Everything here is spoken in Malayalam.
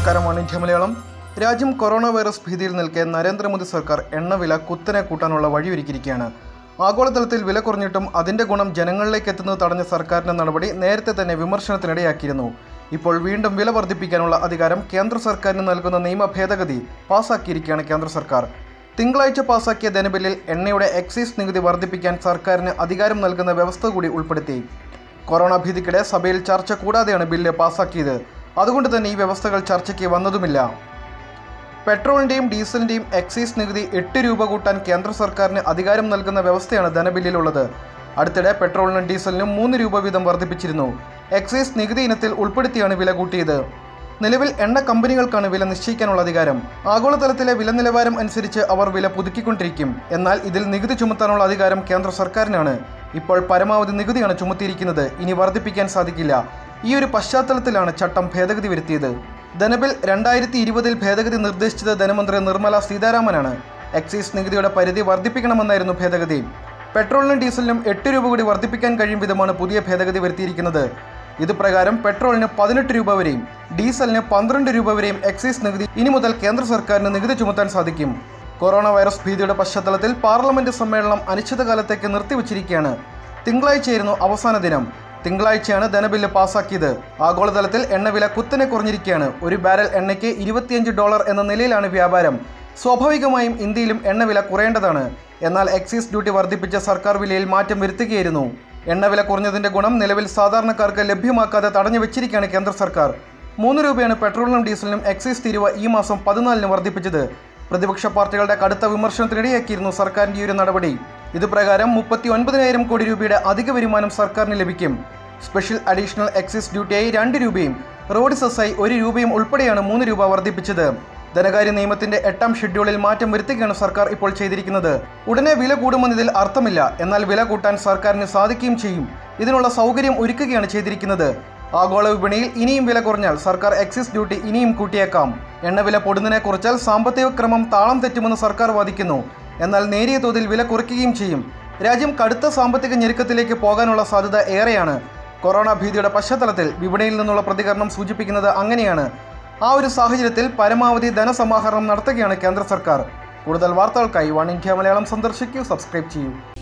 നമസ്കാരം വാണിജ്യ മലയാളം രാജ്യം കൊറോണ വൈറസ് ഭീതിയിൽ നിൽക്കെ നരേന്ദ്രമോദി സർക്കാർ എണ്ണവില കുത്തനെ കൂട്ടാനുള്ള വഴിയൊരുക്കിയിരിക്കുകയാണ് ആഗോളതലത്തിൽ വില കുറഞ്ഞിട്ടും അതിന്റെ ഗുണം ജനങ്ങളിലേക്ക് എത്തുന്നത് തടഞ്ഞ സർക്കാരിന്റെ നടപടി നേരത്തെ തന്നെ വിമർശനത്തിനിടയാക്കിയിരുന്നു ഇപ്പോൾ വീണ്ടും വില വർദ്ധിപ്പിക്കാനുള്ള അധികാരം കേന്ദ്ര സർക്കാരിന് നൽകുന്ന നിയമ ഭേദഗതി പാസാക്കിയിരിക്കുകയാണ് കേന്ദ്ര സർക്കാർ തിങ്കളാഴ്ച പാസാക്കിയ ധനബില്ലിൽ എണ്ണയുടെ എക്സൈസ് നികുതി വർദ്ധിപ്പിക്കാൻ സർക്കാരിന് അധികാരം നൽകുന്ന വ്യവസ്ഥ കൂടി ഉൾപ്പെടുത്തി കൊറോണ ഭീതിക്കിടെ സഭയിൽ ചർച്ച കൂടാതെയാണ് ബില്ല് പാസാക്കിയത് അതുകൊണ്ട് തന്നെ ഈ വ്യവസ്ഥകൾ ചർച്ചയ്ക്ക് വന്നതുമില്ല പെട്രോളിന്റെയും ഡീസലിന്റെയും എക്സൈസ് നികുതി എട്ട് രൂപ കൂട്ടാൻ കേന്ദ്ര സർക്കാരിന് അധികാരം നൽകുന്ന വ്യവസ്ഥയാണ് ധനബില്ലിലുള്ളത് അടുത്തിടെ പെട്രോളിനും ഡീസലിനും മൂന്ന് രൂപ വീതം വർദ്ധിപ്പിച്ചിരുന്നു എക്സൈസ് നികുതി ഇനത്തിൽ ഉൾപ്പെടുത്തിയാണ് വില കൂട്ടിയത് നിലവിൽ എണ്ണ കമ്പനികൾക്കാണ് വില നിശ്ചയിക്കാനുള്ള അധികാരം ആഗോളതലത്തിലെ വില നിലവാരം അനുസരിച്ച് അവർ വില പുതുക്കിക്കൊണ്ടിരിക്കും എന്നാൽ ഇതിൽ നികുതി ചുമത്താനുള്ള അധികാരം കേന്ദ്ര സർക്കാരിനാണ് ഇപ്പോൾ പരമാവധി നികുതിയാണ് ചുമത്തിയിരിക്കുന്നത് ഇനി വർദ്ധിപ്പിക്കാൻ സാധിക്കില്ല ഈ ഒരു പശ്ചാത്തലത്തിലാണ് ചട്ടം ഭേദഗതി വരുത്തിയത് ധനബിൽ രണ്ടായിരത്തി ഇരുപതിൽ ഭേദഗതി നിർദ്ദേശിച്ചത് ധനമന്ത്രി നിർമ്മല സീതാരാമനാണ് എക്സൈസ് നികുതിയുടെ പരിധി വർദ്ധിപ്പിക്കണമെന്നായിരുന്നു ഭേദഗതി പെട്രോളിനും ഡീസലിനും എട്ട് രൂപ കൂടി വർദ്ധിപ്പിക്കാൻ കഴിയും വിധമാണ് പുതിയ ഭേദഗതി വരുത്തിയിരിക്കുന്നത് ഇത് പ്രകാരം പെട്രോളിന് പതിനെട്ട് രൂപ വരെയും ഡീസലിന് പന്ത്രണ്ട് രൂപ വരെയും എക്സൈസ് നികുതി ഇനി മുതൽ കേന്ദ്ര സർക്കാരിന് നികുതി ചുമത്താൻ സാധിക്കും കൊറോണ വൈറസ് ഭീതിയുടെ പശ്ചാത്തലത്തിൽ പാർലമെന്റ് സമ്മേളനം അനിശ്ചിതകാലത്തേക്ക് നിർത്തിവച്ചിരിക്കുകയാണ് തിങ്കളാഴ്ചയായിരുന്നു അവസാന ദിനം തിങ്കളാഴ്ചയാണ് ധനബില്ല് പാസാക്കിയത് ആഗോളതലത്തിൽ എണ്ണവില കുത്തനെ കുറഞ്ഞിരിക്കുകയാണ് ഒരു ബാരൽ എണ്ണയ്ക്ക് ഇരുപത്തിയഞ്ച് ഡോളർ എന്ന നിലയിലാണ് വ്യാപാരം സ്വാഭാവികമായും ഇന്ത്യയിലും എണ്ണവില കുറയേണ്ടതാണ് എന്നാൽ എക്സൈസ് ഡ്യൂട്ടി വർദ്ധിപ്പിച്ച സർക്കാർ വിലയിൽ മാറ്റം വരുത്തുകയായിരുന്നു എണ്ണവില കുറഞ്ഞതിന്റെ ഗുണം നിലവിൽ സാധാരണക്കാർക്ക് ലഭ്യമാക്കാതെ തടഞ്ഞു വെച്ചിരിക്കുകയാണ് കേന്ദ്ര സർക്കാർ മൂന്ന് രൂപയാണ് പെട്രോളിനും ഡീസലിനും എക്സൈസ് തീരുവ ഈ മാസം പതിനാലിന് വർദ്ധിപ്പിച്ചത് പ്രതിപക്ഷ പാർട്ടികളുടെ കടുത്ത വിമർശനത്തിനിടയാക്കിയിരുന്നു സർക്കാരിന്റെ ഈ ഒരു നടപടി ഇത് പ്രകാരം മുപ്പത്തി ഒൻപതിനായിരം കോടി രൂപയുടെ അധിക വരുമാനം സർക്കാരിന് ലഭിക്കും സ്പെഷ്യൽ അഡീഷണൽ എക്സൈസ് ഡ്യൂട്ടിയായി രണ്ട് രൂപയും റോഡ് സെസ്സായി ഒരു രൂപയും ഉൾപ്പെടെയാണ് മൂന്ന് രൂപ വർദ്ധിപ്പിച്ചത് ധനകാര്യ നിയമത്തിന്റെ എട്ടാം ഷെഡ്യൂളിൽ മാറ്റം വരുത്തുകയാണ് സർക്കാർ ഇപ്പോൾ ചെയ്തിരിക്കുന്നത് ഉടനെ വില കൂടുമെന്നതിൽ അർത്ഥമില്ല എന്നാൽ വില കൂട്ടാൻ സർക്കാരിന് സാധിക്കുകയും ചെയ്യും ഇതിനുള്ള സൗകര്യം ഒരുക്കുകയാണ് ചെയ്തിരിക്കുന്നത് ആഗോള വിപണിയിൽ ഇനിയും വില കുറഞ്ഞാൽ സർക്കാർ എക്സൈസ് ഡ്യൂട്ടി ഇനിയും കൂട്ടിയേക്കാം എണ്ണവില പൊടുന്നതിനെ കുറിച്ചാൽ സാമ്പത്തിക ക്രമം താളം തെറ്റുമെന്ന് സർക്കാർ വാദിക്കുന്നു എന്നാൽ നേരിയ തോതിൽ വില കുറയ്ക്കുകയും ചെയ്യും രാജ്യം കടുത്ത സാമ്പത്തിക ഞെരുക്കത്തിലേക്ക് പോകാനുള്ള സാധ്യത ഏറെയാണ് കൊറോണ ഭീതിയുടെ പശ്ചാത്തലത്തിൽ വിപണിയിൽ നിന്നുള്ള പ്രതികരണം സൂചിപ്പിക്കുന്നത് അങ്ങനെയാണ് ആ ഒരു സാഹചര്യത്തിൽ പരമാവധി ധനസമാഹരണം നടത്തുകയാണ് കേന്ദ്ര സർക്കാർ കൂടുതൽ വാർത്തകൾക്കായി വൺ ഇന്ത്യ മലയാളം സന്ദർശിക്കൂ സബ്സ്ക്രൈബ് ചെയ്യൂ